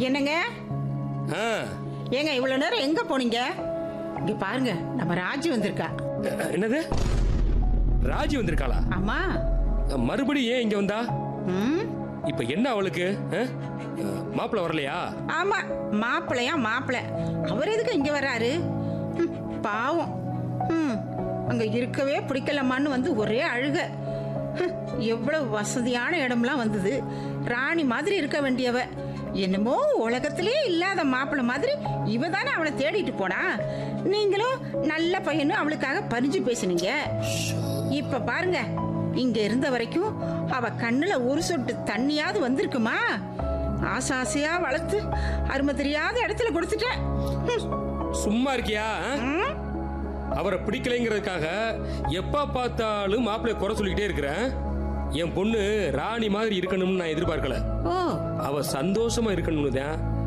என்னங்க ஆ, ஏங்க இவ்வளவு நேரம் எங்க போனீங்க இங்க பாருங்க நம்ம ராஜி வந்திருக்கா அஹ், என்னது ராஜி வந்திருக்காளா ஆமா மறுபடியும் ஏன் இங்க வந்தா ம் இப்ப என்ன அவளுக்கு மாப்பிள்ள வரலையா ஆமா மாப்பிள்ளையா மாப்பிள்ளை அவர் எதுக்கு இங்க வராரு ம், பாவம் ம் அங்க இருக்கவே பிடிக்கலமான்னு வந்து ஒரே அழுக ஹம், எவ்வளவு வசதியான இடம்லாம் வந்தது ராணி மாதிரி இருக்க வேண்டியவ என்னமோ உலகத்திலே இல்லாத மாப்பிள்ளை மாதிரி இவ தானே அவளை தேடிட்டு போனா நீங்களும் நல்ல பையனும் அவளுக்காக பறிஞ்சு பேசுனீங்க இப்ப பாருங்க இங்க இருந்த வரைக்கும் அவ கண்ணுல ஒரு சொட்டு தண்ணியாவது வந்திருக்குமா ஆசை ஆசையா வளர்த்து அருமை தெரியாத இடத்துல கொடுத்துட்டேன் ஹம். சும்மா இருக்கியா ஆ? ம்? அவரை பிடிக்கலைங்கிறதுக்காக எப்ப பார்த்தாலும் மாப்பிள்ளைய குறை சொல்லிக்கிட்டே இருக்கிறேன் என் பொண்ணு ராணி மாதிரி இருக்கணும்னு நான் எதிர்பார்க்கல ஓ அவ சந்தோஷமா இருக்கணும்னு தான்